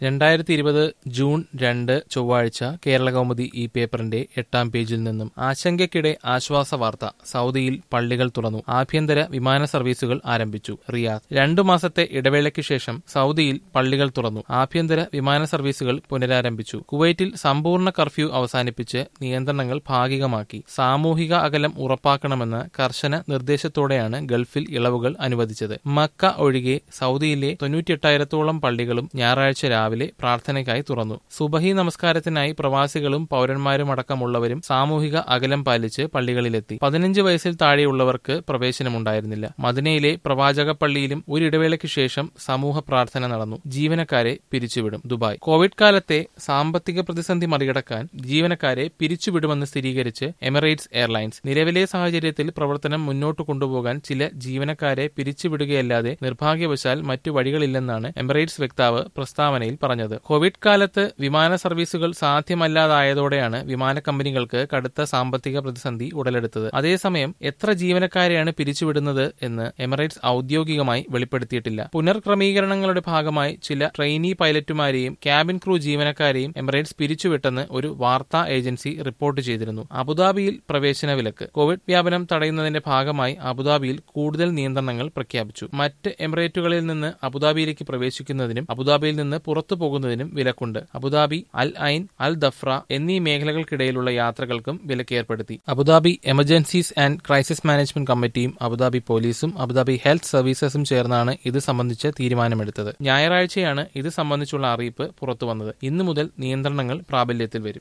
രണ്ടായിരത്തി ഇരുപത് ജൂൺ രണ്ട് ചൊവ്വാഴ്ച കേരളകൗമുദി ഈ പേപ്പറിന്റെ എട്ടാം പേജിൽ നിന്നും ആശങ്കയ്ക്കിടെ ആശ്വാസ വാർത്ത സൗദിയിൽ പള്ളികൾ തുറന്നു ആഭ്യന്തര വിമാന സർവീസുകൾ ആരംഭിച്ചു റിയാദ് രണ്ടു മാസത്തെ ഇടവേളയ്ക്ക് ശേഷം സൗദിയിൽ പള്ളികൾ തുറന്നു ആഭ്യന്തര വിമാന സർവീസുകൾ പുനരാരംഭിച്ചു കുവൈറ്റിൽ സമ്പൂർണ്ണ കർഫ്യൂ അവസാനിപ്പിച്ച് നിയന്ത്രണങ്ങൾ ഭാഗികമാക്കി സാമൂഹിക അകലം ഉറപ്പാക്കണമെന്ന കർശന നിർദ്ദേശത്തോടെയാണ് ഗൾഫിൽ ഇളവുകൾ അനുവദിച്ചത് മക്ക ഒഴികെ സൗദിയിലെ തൊണ്ണൂറ്റിയെട്ടായിരത്തോളം പള്ളികളും ഞായറാഴ്ച രാവിലെ പ്രാർത്ഥനയ്ക്കായി തുറന്നു സുബഹി നമസ്കാരത്തിനായി പ്രവാസികളും പൌരന്മാരും അടക്കമുള്ളവരും സാമൂഹിക അകലം പാലിച്ച് പള്ളികളിലെത്തി പതിനഞ്ച് വയസ്സിൽ താഴെയുള്ളവർക്ക് പ്രവേശനമുണ്ടായിരുന്നില്ല മദിനയിലെ പ്രവാചക പള്ളിയിലും ഒരിടവേളയ്ക്ക് ശേഷം സമൂഹ പ്രാർത്ഥന നടന്നു ജീവനക്കാരെ പിരിച്ചുവിടും ദുബായ് കോവിഡ് കാലത്തെ സാമ്പത്തിക പ്രതിസന്ധി മറികടക്കാൻ ജീവനക്കാരെ പിരിച്ചുവിടുമെന്ന് സ്ഥിരീകരിച്ച് എമിറേറ്റ്സ് എയർലൈൻസ് നിലവിലെ സാഹചര്യത്തിൽ പ്രവർത്തനം മുന്നോട്ട് കൊണ്ടുപോകാൻ ചില ജീവനക്കാരെ പിരിച്ചുവിടുകയല്ലാതെ നിർഭാഗ്യവശാൽ മറ്റു വഴികളില്ലെന്നാണ് എമിറേറ്റ്സ് വക്താവ് പ്രസ്താവനയിൽ പറഞ്ഞത് കോവിഡ് കാലത്ത് വിമാന സർവീസുകൾ സാധ്യമല്ലാതായതോടെയാണ് വിമാന കമ്പനികൾക്ക് കടുത്ത സാമ്പത്തിക പ്രതിസന്ധി ഉടലെടുത്തത് അതേസമയം എത്ര ജീവനക്കാരെയാണ് പിരിച്ചുവിടുന്നത് എന്ന് എമിറേറ്റ്സ് ഔദ്യോഗികമായി വെളിപ്പെടുത്തിയിട്ടില്ല പുനർക്രമീകരണങ്ങളുടെ ഭാഗമായി ചില ട്രെയിനി പൈലറ്റുമാരെയും ക്യാബിൻ ക്രൂ ജീവനക്കാരെയും എമിറേറ്റ്സ് പിരിച്ചുവിട്ടെന്ന് ഒരു വാർത്താ ഏജൻസി റിപ്പോർട്ട് ചെയ്തിരുന്നു അബുദാബിയിൽ പ്രവേശന വിലക്ക് കോവിഡ് വ്യാപനം തടയുന്നതിന്റെ ഭാഗമായി അബുദാബിയിൽ കൂടുതൽ നിയന്ത്രണങ്ങൾ പ്രഖ്യാപിച്ചു മറ്റ് എമിറേറ്റുകളിൽ നിന്ന് അബുദാബിയിലേക്ക് പ്രവേശിക്കുന്നതിനും അബുദാബിയിൽ നിന്ന് പുറത്തു പോകുന്നതിനും വിലക്കുണ്ട് അബുദാബി അൽ ഐൻ അൽ ദഫ്ര എന്നീ മേഖലകൾക്കിടയിലുള്ള യാത്രകൾക്കും വിലക്ക് ഏർപ്പെടുത്തി Abu Dhabi emergencies and crisis management കമ്മിറ്റിയും അബുദാബി പോലീസും അബുദാബി ഹെൽത്ത് സർവീസസും ചേർന്നാണ് ഇത് സംബന്ധിച്ച് തീരുമാനമെടുത്തത് ഞായറാഴ്ചയാണ് ഇത് സംബന്ധിച്ചുള്ള അറിയിപ്പ് പുറത്തുവന്നത് ഇന്നു മുതൽ നിയന്ത്രണങ്ങൾ പ്രാബല്യത്തിൽ വരും